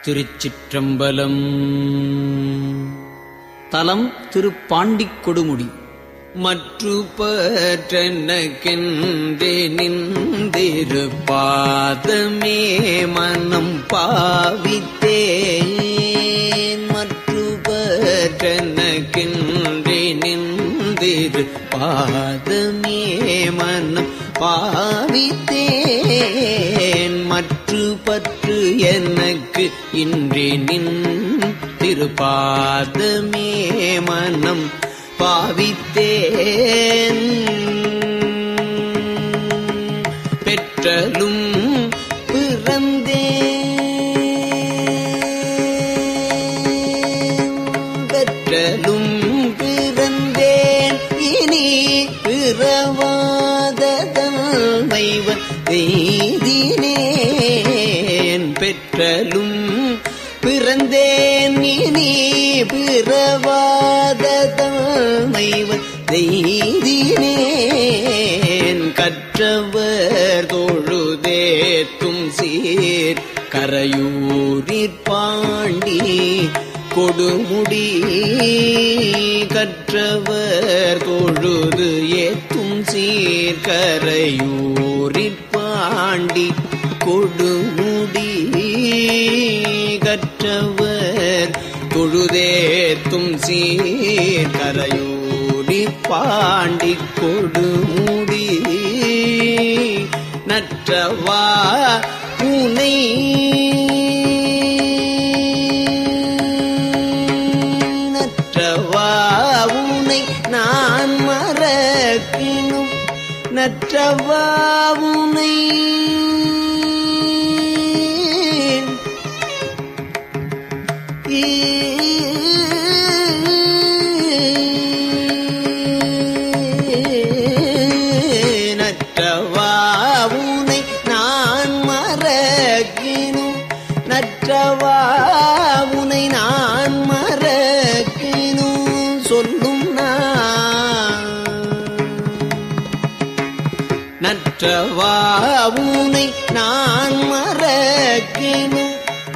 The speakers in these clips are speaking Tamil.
திருச்சிற்றம்பலம் தலம் திருப்பாண்டிக் கொடுமுடி மற்று பற்றெனக்கென்றே நின்றிரு பாதமே மனம் பாவித்தேன் மற்று பற்றெனக்கென்றே நின்றிரு பாதமே மனம் பாவித்தேன் மற்று பற்று எனக்கு இன்றே நின் திருப்பாதமே மனம் பாவித்தேன் பெற்றலும் பிறந்தேன் பெற்றலும் பிறந்தேன் இனி பிறவாத தன்மைவன் எய்தினேன் பெற்றலும் பிறந்தேன் இனி பிறவாத தன்மைவன் எய்தினேன் கற்றவர் தொழுதேத்தும் சீர் கரையூரிற் பாண்டி கொடுமுடி கற்றவர் தொழுது ஏத்தும் சீர்கரையூரிற் பாண்டி கொடுமுடி கற்றவர் தொழுதேத்தும் சீர்கரையூரி பாண்டி கொடுமுடி நற்றவா உனை நற்றவா உனை நான் மறக்கினும் நற்றவா உனை நற்றவா உனை நான் மறக்கினும் நற்றவா உனை நான் மறக்கினும் சொல்லும் நான் நற்றவா உனை நான் மறக்கினும்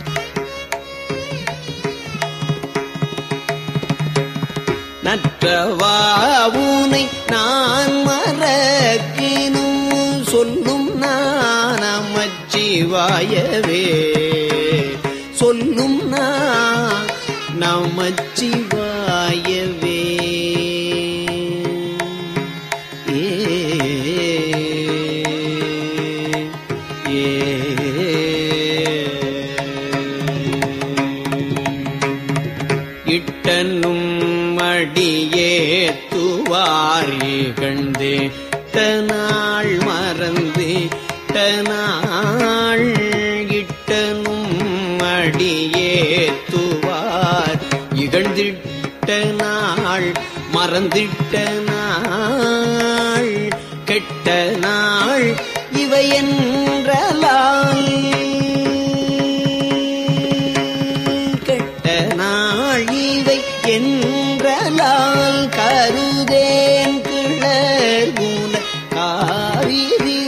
நற்றவா உனை நான் மறக்கினும் சொல்லும் நான் நமச்சிவாயவே சொல்லும் நான் நமச்சிவாயவே ஏ இட்டனும் மடியே துவாரி கண்டே நாள் மறந்து நாள் இட்டனும் மடியே துவார் இகழ்ந்திட்ட நாள் மறந்திட்ட நாள் கெட்ட நாள் இவை என்றலால் கெட்ட நாள் இவை என்றலால் கருதேன் கிளர் குண காவிரி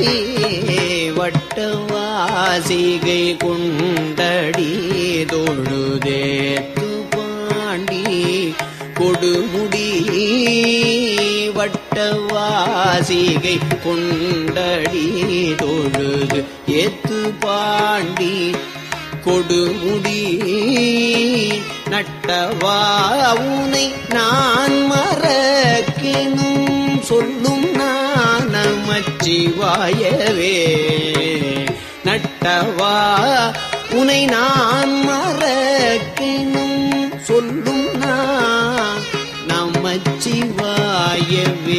வட்டவாசிகை கொண்டடி தொழுதேத்து பாண்டி கொடுமுடி வட்டவாசிகை கொண்டடி தொழுது ஏத்து பாண்டி கொடுமுடி நட்டவா உனை நான் மறக்கினும் சொல்லும் நான் நமச்சிவாயவே நட்டவா உனை நான் மறக்கினும் சொல்லும் நான் நமச்சிவாயவே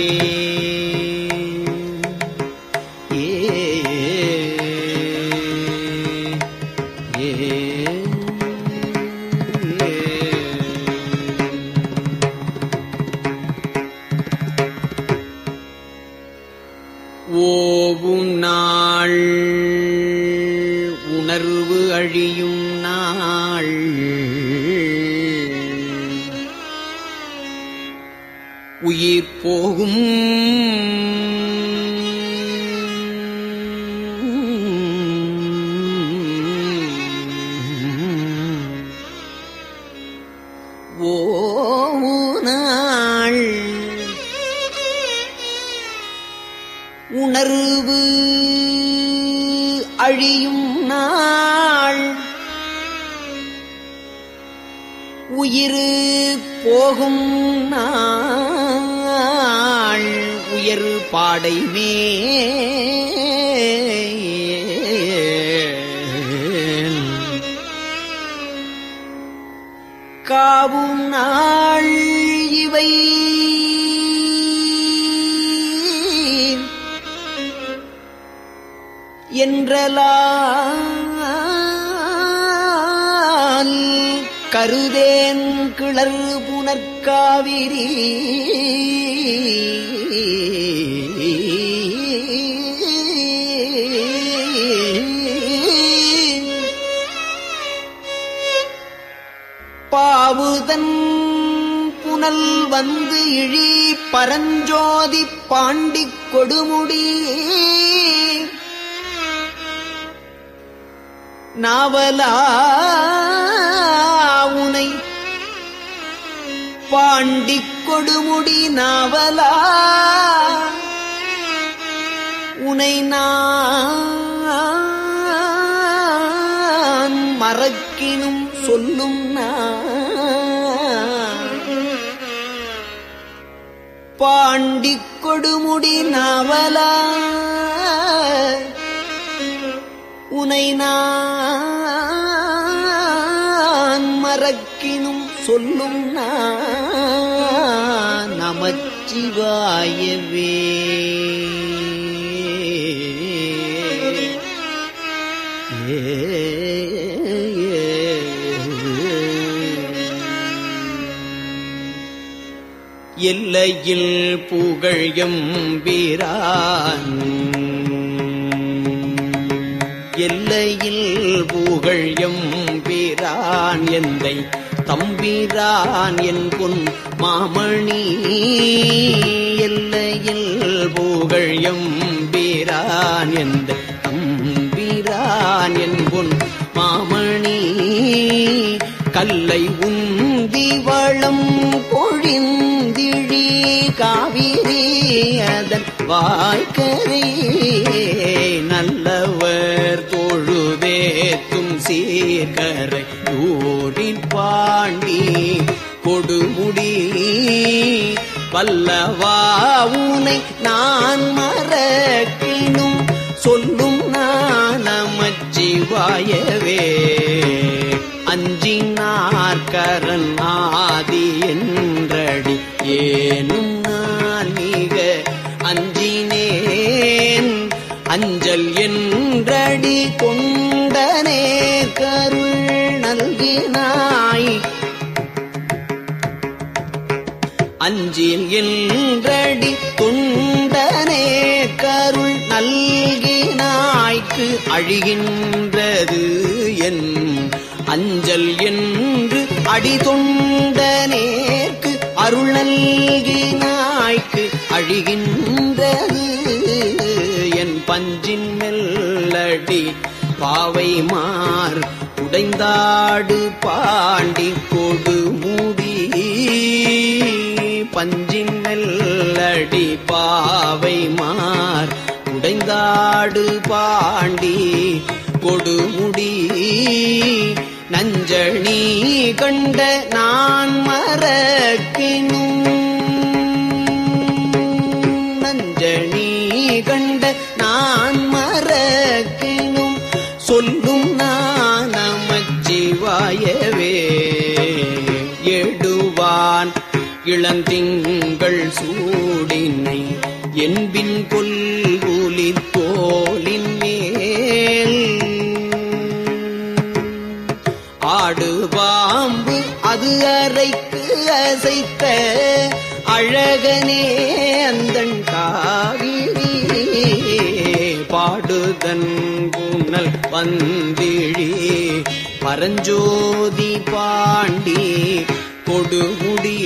ஏ ஓவும் நாள் உணர்வு அழியும் நாள் உயிர் போகும் அழியும் நாள் உயிர் போகும் நாள் உயர் பாடை மேல் காவும் நாள் இவை என்றலால் கருதேன் கிளர் புனற்காவிரி பாவுதன் புனல் வந்து இழி பரஞ்சோதி பாண்டிக் கொடுமுடி நாவலா உனை பாண்டிக் கொடுமுடி நாவலா உனை நான் மறக்கினும் சொல்லும் நான் பாண்டிக் கொடுமுடி நாவலா உனை நான் மறக்கினும் சொல்லும் நான் நமச்சிவாயவே எல்லையில் புகழ் வீரான் எல்லையில் புகழ் வீரான் எந்தை தம்பிரான் என் பொன் மாமணி எல்லையில் புகழ் வீரான் எந்த தம்பிரான் என் பொன் மாமணி கல்லை உந்தி வளம் பொழிந்திழி காவிரி அதன் வாய்க்கரே நல்லவர் தொழுதேத்தும் சீர்கரை ஊரின் பாண்டி கொடுமுடி வல்லவா உனை நான் மறக்கினும் சொல்லும் நான் நமச்சிவாயவே அஞ்சினார்கரன் ஆதி என்றடி ஏனும் நான் மிக அஞ்சினேன் அஞ்சல் என்றடி கொண்டனே கருள் நல்கினாய் அஞ்சில் என்றடி தொண்டனே கருள் நல்கினாய்க்கு அழிகின்றது என் அஞ்சல் என்று அடி தொண்டனேற்கு அருள் நல்கினாய்க்கு அழிகின்றது என் பஞ்சின் மெல்லடி பாவை மார் உடைந்தாடு பாண்டி கொடு மூடி பஞ்சின் மெல்லடி பாவை மார் உடைந்தாடு பாண்டி கொடுமுடி நஞ்சணி கண்ட நான் மறக்கினும் நஞ்சணி கண்ட நான் மறக்கினும் சொல்லும் நான் நமச்சிவாயவே எடுவான் இளந்திங்கள் சூடினை என்பின் கொல்குலி தோலின் மேல் ஆடு பாம்பு அது அறைக்கு அசைத்த அழகனே அந்தன் காவிரி பாடுதன் புனல் வந்திழி பரஞ்சோதி பாண்டி கொடுமுடி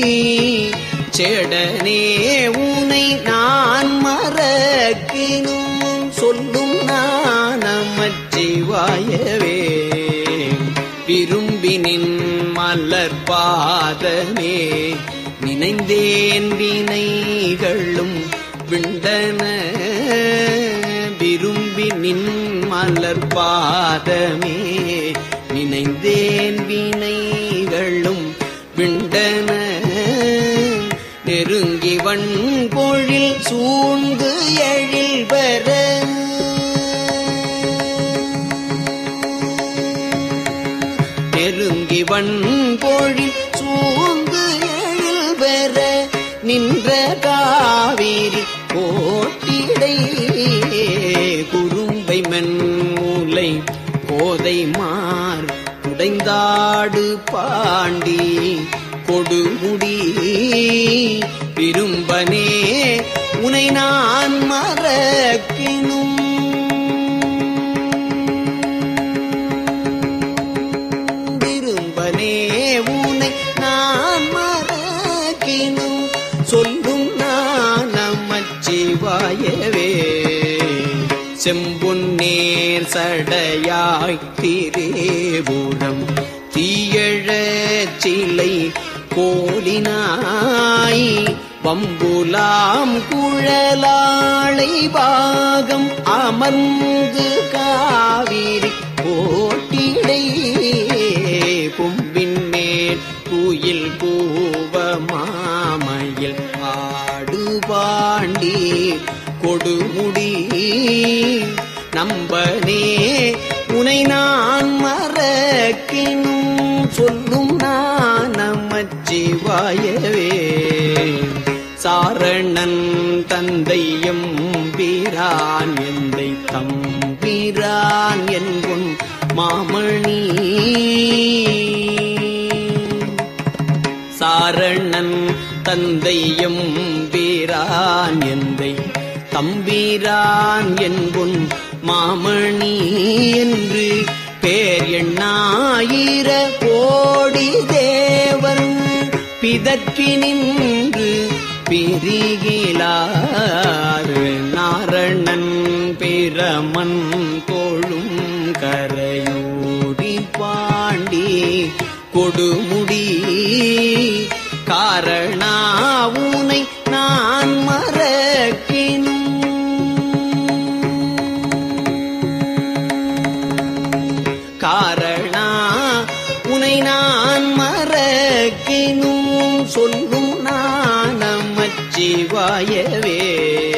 சேடனே உனை நான் மறக்கினும் சொல்லும் நான் நமச்சிவாயவே விரும்பினின் மலர் பாதமே நினைந்தேன் வினைகளும் விண்டன விரும்பி நின் மலர் பாதமே நினைந்தேன் வினைகளும் விண்டன நெருங்கி வன்பொழில் சூழ்ந்து எழில் பெற நெருங்கி வன்பொழில் சூழ்ந்து எழில் பெற நின்ற காவிரி கோட்டிடை குறும்பை மென்மூலை கோதை மார் உடைந்தாடு பாண்டி கொடுமுடி விரும்பனே உனை நான் மறக்கினும் விரும்பனே உனை நான் மறக்கினும் சொல்லும் நான் நமச்சிவாயவே செம்பொன்னேர் சடையாய் திரேபுரம் தீயழச் சிலை கோலினாய் வம்புலாம் குழலாளை பாகம் அமர்ந்து காவிரி கோட்டிடை கும்பின் மேல் குயில் பூவ மாமையில் ஆடு பாண்டி கொடுமுடி நம்பனே உனை நான் மறக்கினும் சொல்லும் நான் நமச்சிவாயவே சாரணன் தந்தையும் வீரான் எந்தை தம்பிரான் என்புன் மாமணி சாரணன் தந்தையும் வீரான் எந்தை தம்பீரான் என்புன் மாமணி என்று பேர் எண்ணாயிர கோடி தேவர் பிதற்றி நின்று பிரிகிலார் நாரணன் பிரமன் தோழும் கரையூரி பாண்டி கொடுமுடி காரணாவுனை நான் மறக்கினும் காரணா உனை நான் மறக்கினும் சொல்லும் நான் நமச்சிவாயவே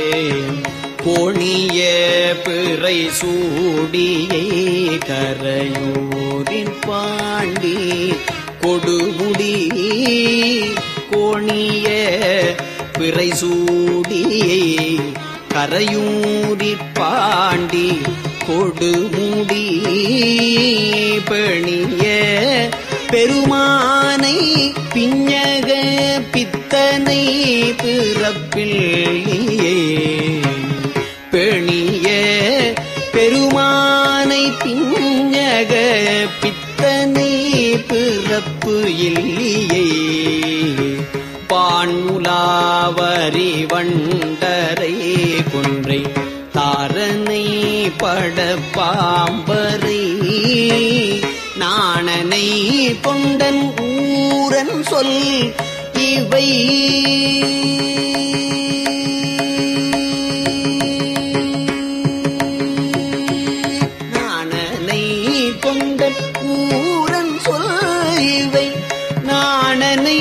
கோணிய பிறை சூடியை கரையூரின் பாண்டி கொடுமுடி கோணிய பிறை சூடியை கரையூரிற் பாண்டி கொடுமுடி பெணிய பெருமானை பிஞக பித்தனை பிறப்பில்லையே பெணிய பெருமானை பிஞக பித்தனை பிறப்பு இல்லையே பான்முலாவரி வண்டரை கொன்றை தாரனை பட பாம்பரை நாணனை கொண்டன் ஊரன் சொல் இவை நாணனை கொண்டன் ஊரன் சொல் இவை நாணனை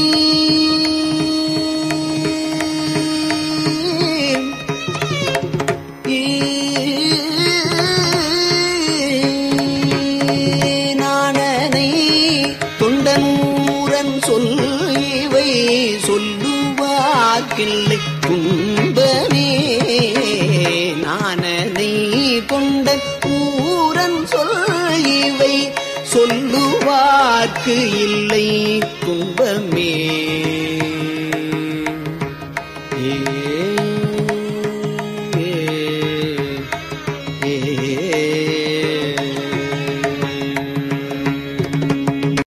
நாணனை தொண்டனூரன் சொல் இவை சொல்லுவாக்கில்லை துன்பமே நாணனை தொண்டன் ஊரன் சொல் இவை சொல்லுவார்க்கு இல்லை துன்பமே